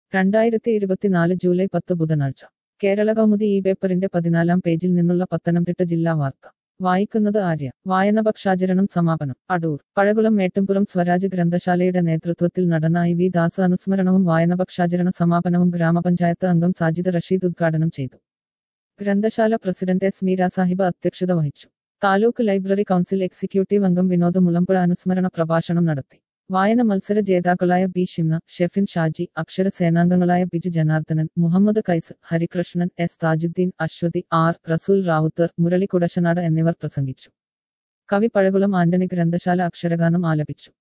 രണ്ടായിരത്തി ഇരുപത്തിനാല് ജൂലൈ പത്ത് ബുധനാഴ്ച കേരള കൗമുദി ഈ പേപ്പറിന്റെ പതിനാലാം പേജിൽ നിന്നുള്ള പത്തനംതിട്ട ജില്ലാ വാർത്ത വായിക്കുന്നത് ആര്യ വായനപക്ഷാചരണം സമാപനം അടൂർ പഴകുളം മേട്ടുംപുറം സ്വരാജ് ഗ്രന്ഥശാലയുടെ നേതൃത്വത്തിൽ നടന്ന ഐ വി ദാസ അനുസ്മരണവും വായനപക്ഷാചരണ സമാപനവും ഗ്രാമപഞ്ചായത്ത് അംഗം സാജിദ് റഷീദ് ഉദ്ഘാടനം ചെയ്തു ഗ്രന്ഥശാല പ്രസിഡന്റ് എസ് മീര സാഹിബ് അധ്യക്ഷത വഹിച്ചു താലൂക്ക് ലൈബ്രറി കൗൺസിൽ എക്സിക്യൂട്ടീവ് അംഗം വിനോദ് മുളമ്പുഴ അനുസ്മരണ പ്രഭാഷണം നടത്തി വായന മത്സര ജേതാക്കളായ ബി ഷിംന ഷെഫിൻ ഷാജി അക്ഷര സേനാംഗങ്ങളായ ബിജു ജനാർദ്ദനൻ മുഹമ്മദ് കൈസ് ഹരികൃഷ്ണൻ എസ് താജുദ്ദീൻ അശ്വതി ആർ റസൂൽ റാവുത്തർ മുരളി കുടശനാട് എന്നിവർ പ്രസംഗിച്ചു കവി പഴകുളം ആന്റണി ഗ്രന്ഥശാല അക്ഷരഗാനം ആലപിച്ചു